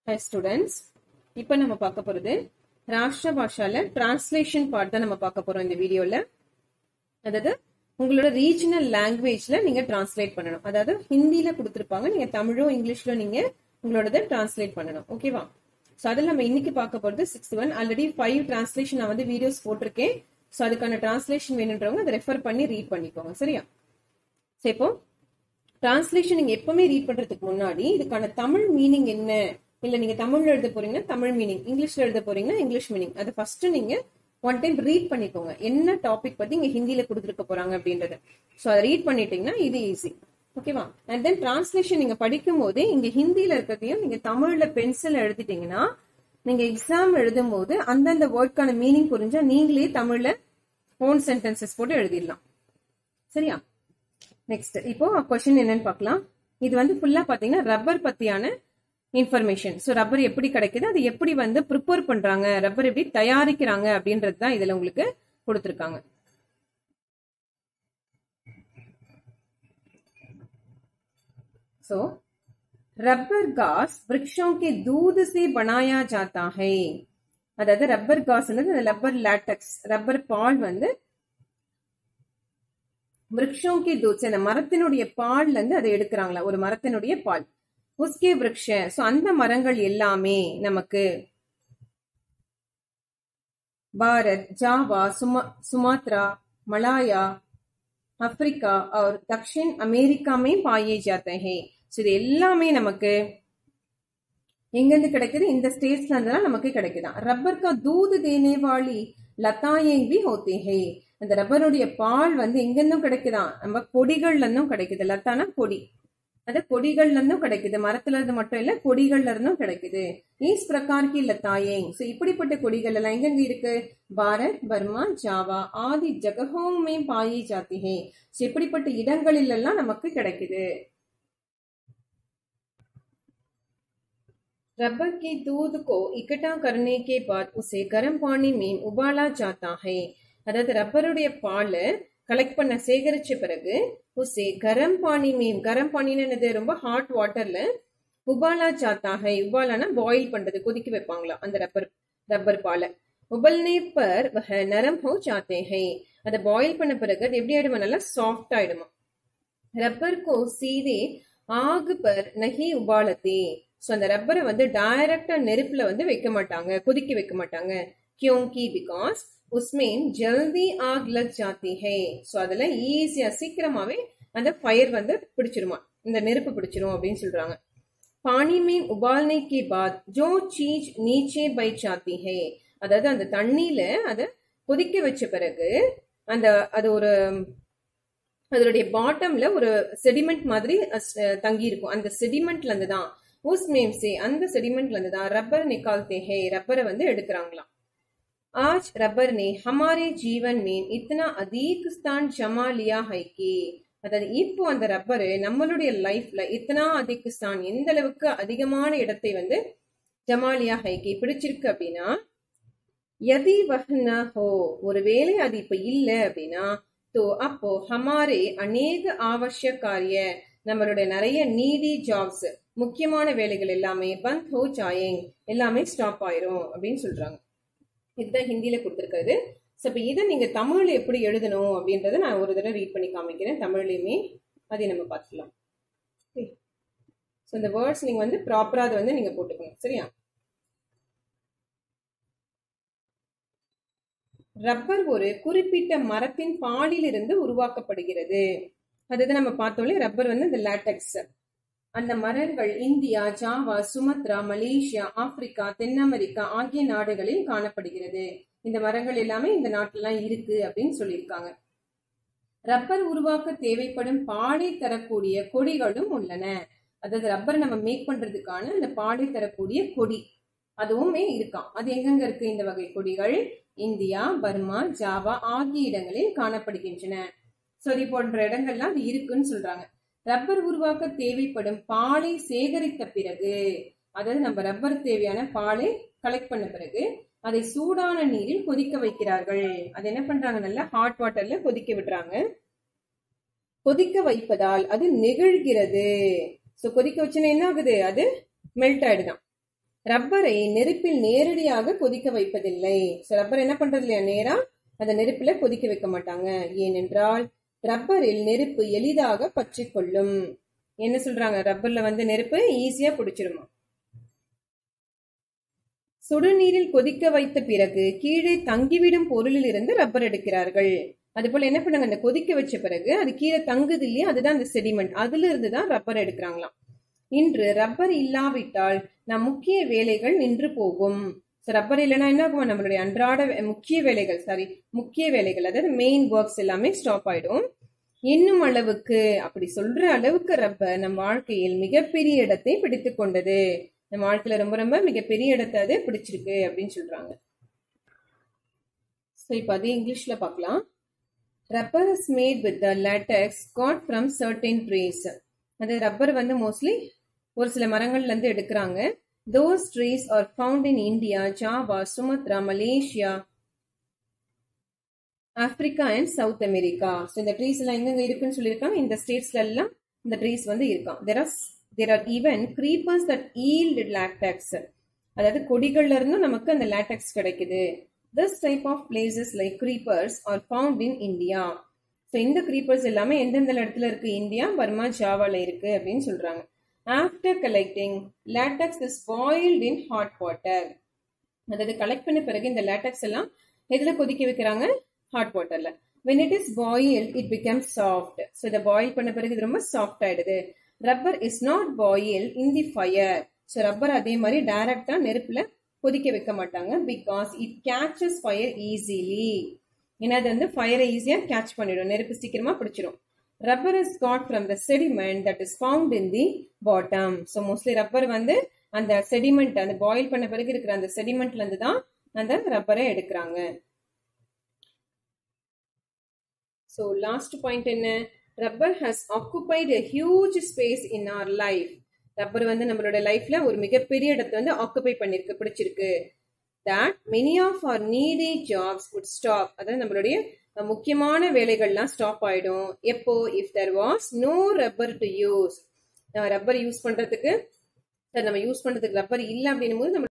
high students இப்போ நம்ம பார்க்க போகிறது ராஷ்டிர பாஷால டிரான்ஸ்லேஷன் பார்ட் தான் நம்ம பார்க்க போகிறோம் இந்த வீடியோவில் அதாவது உங்களோட ரீஜனல் லாங்குவேஜ்ல நீங்க டிரான்ஸ்லேட் பண்ணணும் அதாவது ஹிந்தியில கொடுத்துருப்பாங்க நீங்க தமிழோ இங்கிலீஷ்லோ நீங்க உங்களோடத டிரான்ஸ்லேட் பண்ணணும் ஓகேவா ஸோ அதில் நம்ம இன்னைக்கு பார்க்க போகிறது sixth one already five translation நான் வந்து வீடியோஸ் போட்டிருக்கேன் ஸோ அதுக்கான டிரான்ஸ்லேஷன் வேணுன்றவங்க அதை ரெஃபர் பண்ணி ரீட் பண்ணிக்கோங்க சரியா ஸோ இப்போ டிரான்ஸ்லேஷன் நீங்க எப்பவுமே ரீட் பண்றதுக்கு முன்னாடி இதுக்கான தமிழ் மீனிங் என்ன இல்ல நீங்க தமிழ்ல எழுத போறீங்கன்னா தமிழ் மீனிங் இங்கிலீஷ்ல எழுத போறீங்கன்னா இங்கிலீஷ் மீனிங் அதை ஃபர்ஸ்ட் நீங்க ஒன் டைம் ரீட் பண்ணிக்கோங்க என்ன டாபிக் பத்தி இங்க ஹிந்தியில கொடுத்துருக்க போறாங்க அப்படின்றது ஸோ அதை ரீட் பண்ணிட்டீங்கன்னா இது ஈஸி ஓகேவா அண்ட் தென் டிரான்ஸ்லேஷன் நீங்க படிக்கும் போதே இங்க ஹிந்தியில இருக்கிறதையும் நீங்க தமிழ்ல பென்சில் எழுதிட்டீங்கன்னா நீங்க எக்ஸாம் எழுதும் போது அந்தந்த வேர்ட்கான மீனிங் புரிஞ்சா நீங்களே தமிழ்ல ஓன் சென்டென்சஸ் போட்டு எழுதிடலாம் சரியா நெக்ஸ்ட் இப்போ கொஸ்டின் என்னன்னு பார்க்கலாம் இது வந்து ஃபுல்லா பாத்தீங்கன்னா ரப்பர் பத்தியான இன்ஃபர்மேஷன் ஸோ ரப்பர் எப்படி கிடைக்குது அது எப்படி வந்து ப்ரிப்பேர் பண்றாங்க ரப்பர் எப்படி தயாரிக்கிறாங்க அப்படின்றது தான் இதுல உங்களுக்கு கொடுத்துருக்காங்க सो रबर घास वृक्षों के दूध से बनाया जाता है அதாவது ரப்பர் காஸ் வந்து ரப்பர் லேட்டக்ஸ் ரப்பர் பால் வந்து விரக்ஷோம் கே தூத் அந்த மரத்தினுடைய பால்ல இருந்து அதை எடுக்கிறாங்களா ஒரு மரத்தினுடைய பால் உஸ்கே விரக்ஷ சோ அந்த மரங்கள் எல்லாமே நமக்கு பாரத் ஜாவா சுமா சுமாத்ரா மலாயா அப்ரிக்கா और दक्षिण अमेरिका में पाए जाते हैं ஸோ இது எல்லாமே நமக்கு எங்கிருந்து கிடைக்குது இந்த ஸ்டேட்ஸ்ல இருந்து தான் நமக்கு கிடைக்குதான் ரப்பர் கா தூது தேனே வாளி லதாயேங் பி ஹோத்தே ஹே அந்த ரப்பருடைய பால் வந்து எங்கிருந்தும் கிடைக்குதான் நம்ம கொடிகள்ல இருந்தும் கிடைக்குது லத்தானா கொடி அது கொடிகள்ல இருந்தும் கிடைக்குது மரத்துல இருந்து மட்டும் இல்ல கொடிகள்ல இருந்தும் கிடைக்குது ஈஸ் பிரகார் கி லத்தாயேங் ஸோ இப்படிப்பட்ட கொடிகள் எல்லாம் எங்கெங்க இருக்கு பாரத் பர்மா ஜாவா ஆதி ஜகஹோமே பாயி ஜாத்தி ஹே ஸோ இப்படிப்பட்ட இடங்களில் எல்லாம் நமக்கு கிடைக்குது रबर के दूध को इकट्ठा करने के बाद उसे गर्म पानी में उबाला जाता है அதாவது ரப்பருடைய பாலை கலெக்ட் பண்ண சேகரிச்ச பிறகு உசே கரம் பானி மீன் கரம் பானின்னு என்னது ரொம்ப ஹாட் வாட்டர்ல உபாலா சாத்தாக உபாலானா பாயில் பண்றது கொதிக்க வைப்பாங்களா அந்த ரப்பர் ரப்பர் பாலை உபல்னே பர் வஹ நரம் ஹோ சாத்தே ஹை அதை பாயில் பண்ண பிறகு அது எப்படி ஆயிடுமா நல்லா சாஃப்ட் ஆயிடுமா ரப்பர் கோ சீதே ஆகு பர் நகி உபாலத்தே ஸோ அந்த ரப்பரை வந்து டைரக்டா நெருப்புல வந்து வைக்க மாட்டாங்க கொதிக்க வைக்க மாட்டாங்க கியோங்கி பிகாஸ் உஸ்மேன் ஜல்தி ஆக் லக் ஜாத்தி ஹே ஸோ அதில் ஈஸியா சீக்கிரமாவே அந்த ஃபயர் வந்து பிடிச்சிருமா இந்த நெருப்பு பிடிச்சிரும் அப்படின்னு சொல்றாங்க பானி மீன் உபால்னை கே பாத் ஜோ சீஸ் நீச்சே பை சாத்தி ஹே அதாவது அந்த தண்ணியில அதை கொதிக்க வச்ச பிறகு அந்த அது ஒரு அதனுடைய பாட்டம்ல ஒரு செடிமெண்ட் மாதிரி தங்கி இருக்கும் அந்த செடிமெண்ட்ல இருந்து தான் உஸ் மேம் சே அந்த செடிமெண்ட்ல இருந்து தான் ரப்பர் நிக்கால்தே ஹே ரப்பரை வந்து எடுக்கிறாங்களாம் आज रबर ने हमारे जीवन में इतना अधिक स्थान जमा लिया है कि அதாவது இப்போ அந்த ரப்பரு நம்மளுடைய லைஃப்ல இத்தனா அதிக ஸ்தான் எந்த அளவுக்கு அதிகமான இடத்தை வந்து ஜமாலியா ஹைக்கி பிடிச்சிருக்கு அப்படின்னா எதி வஹ்ன ஹோ ஒருவேளை அது இப்ப இல்ல அப்படின்னா தோ அப்போ ஹமாரே அநேக ஆவசிய காரிய நம்மளுடைய நிறைய நீடி ஜாப்ஸ் முக்கியமான வேலைகள் எல்லாமே பந்த் ஹோ ஜாயேங் எல்லாமே ஸ்டாப் ஆயிரும் அப்படின்னு சொல்றாங்க இதுதான் ஹிந்தியில கொடுத்துருக்காரு ஸோ இப்போ இதை நீங்க தமிழ்ல எப்படி எழுதணும் அப்படின்றத நான் ஒரு தடவை ரீட் பண்ணி காமிக்கிறேன் தமிழ்லையுமே அதை நம்ம பார்த்துக்கலாம் ஸோ இந்த வேர்ட்ஸ் நீங்க வந்து ப்ராப்பரா அதை வந்து நீங்க போட்டுக்கணும் சரியா ரப்பர் ஒரு குறிப்பிட்ட மரத்தின் பாலிலிருந்து உருவாக்கப்படுகிறது அதாவது நம்ம பார்த்தோம்ல ரப்பர் வந்து இந்த லேட்டக்ஸ் அந்த மரங்கள் India Java Sumatra Malaysia Africa தென் அமெரிக்கா ஆகிய நாடுகளில் காணப்படுகிறது இந்த மரங்கள் எல்லாமே இந்த நாட்டிலாம் இருக்கு அப்படின்னு சொல்லியிருக்காங்க ரப்பர் உருவாக்க தேவைப்படும் பாலை தரக்கூடிய கொடிகளும் உள்ளன அதாவது ரப்பர் நம்ம மேக் பண்றதுக்கான அந்த பாலை தரக்கூடிய கொடி அதுவுமே இருக்காம் அது எங்கெங்க இருக்கு இந்த வகை கொடிகள் இந்தியா பர்மா ஜாவா ஆகிய இடங்களில் காணப்படுகின்றன சொரி போன்ற இடங்கள்லாம் அது இருக்குன்னு சொல்றாங்க ரப்பர் உருவாக்க தேவைப்படும் பாலை சேகரித்த பிறகு அதாவது நம்ம ரப்பர் தேவையான பாலை கலெக்ட் பண்ண பிறகு அதை சூடான நீரில் கொதிக்க வைக்கிறார்கள் அது என்ன பண்றாங்க நல்லா ஹாட் வாட்டர்ல கொதிக்க விடுறாங்க கொதிக்க வைப்பதால் அது நெகிழ்கிறது சோ கொதிக்க வச்சுன்னா என்ன ஆகுது அது மெல்ட் ஆயிடுதான் ரப்பரை நெருப்பில் நேரடியாக கொதிக்க வைப்பதில்லை ஸோ ரப்பர் என்ன பண்றது இல்லையா நேரா அந்த நெருப்புல கொதிக்க வைக்க மாட்டாங்க ஏனென்றால் ரப்பரில் நெருப்பு எளிதாக பற்றி கொள்ளும் என்ன சொல்றாங்க ரப்பர்ல வந்து நெருப்பு ஈஸியா பிடிச்சிருமா சுடுநீரில் கொதிக்க வைத்த பிறகு கீழே தங்கிவிடும் பொருளில் இருந்து ரப்பர் எடுக்கிறார்கள் அது போல என்ன பண்ணாங்க அந்த கொதிக்க வச்ச பிறகு அது கீழே தங்குது இல்லையா அதுதான் அந்த செடிமெண்ட் அதுல இருந்து தான் ரப்பர் எடுக்கிறாங்களாம் இன்று ரப்பர் இல்லாவிட்டால் நம் முக்கிய வேலைகள் நின்று போகும் ரப்பர் இல்லைன்னா என்ன ஆகும் நம்மளுடைய அன்றாட முக்கிய வேலைகள் சாரி முக்கிய வேலைகள் அதாவது மெயின் ஒர்க்ஸ் எல்லாமே ஸ்டாப் ஆயிடும் இன்னும் அளவுக்கு அப்படி சொல்ற அளவுக்கு ரப்பர் நம் வாழ்க்கையில் மிகப்பெரிய இடத்தை பிடித்து கொண்டது நம்ம வாழ்க்கையில ரொம்ப ரொம்ப மிகப்பெரிய இடத்தை அது பிடிச்சிருக்கு அப்படின்னு சொல்றாங்க ஸோ இப்போ அதே இங்கிலீஷ்ல பார்க்கலாம் rubber is made with the latex got from certain trees அது ரப்பர் வந்து மோஸ்ட்லி ஒரு சில மரங்கள்ல இருந்து எடுக்கிறாங்க those trees are found in India Java Sumatra Malaysia Africa and south America so இந்த ட்ரீஸ் எல்லாம் எங்கெங்க இருக்குன்னு சொல்லியிருக்காங்க இந்த ஸ்டேட்ஸ்ல எல்லாம் இந்த ட்ரீஸ் வந்து இருக்கான் there are there are even creepers that yield latex அதாவது கொடிகள்ல இருந்தும் நமக்கு அந்த லேட்டக்ஸ் கிடைக்குது this type of places like creepers are found in India so இந்த க்ரீப்பர்ஸ் எல்லாமே எந்தெந்த இடத்துல இருக்கு இந்தியா பர்மா ஜாவால இருக்கு அப்படின்னு சொல்றாங்க after collecting latex is boiled in hot water அதாவது கலெக்ட் பண்ண பிறகு இந்த லேட்டக்ஸ் எல்லாம் எதுல கொதிக்க வைக்கிறாங்க ஹாட் வாட்டர்ல when it is boil it become soft so இதை பாயில் பண்ண பிறகு இது ரொம்ப சாஃப்ட் ஆயிடுது rubber is not boil in the fire so rubber அதே மாதிரி டைரக்டா நெருப்புல கொதிக்க வைக்க மாட்டாங்க because it catches fire easily ஏன்னா அது வந்து ஃபயரை ஈஸியா கேட்ச் பண்ணிடும் நெருப்பு சீக்கிரமா பிடிச்சிடும் rubber is got from the sediment that is found in the bottom so mostly rubber வந்து அந்த செடிமெண்ட் அந்த பாயில் பண்ண பிறகு இருக்கிற அந்த செடிமெண்ட்ல இருந்து தான் அந்த ரப்பரை எடுக்கிறாங்க ஸோ லாஸ்ட் பாயிண்ட் என்ன rubber has occupied a huge space in our life rubber வந்து நம்மளோட லைஃப்ல ஒரு மிகப்பெரிய இடத்தை வந்து ஆக்குபை பண்ணிருக்கு பிடிச்சிருக்கு that many of our needy jobs would stop அதாவது நம்மளுடைய முக்கியமான வேலைகள்லாம் ஸ்டாப் ஆயிடும் எப்போ if there was no rubber to use rubber use பண்றதுக்கு சார் நம்ம யூஸ் பண்றதுக்கு ரப்பர் இல்லை அப்படின்னும் போது நம்ம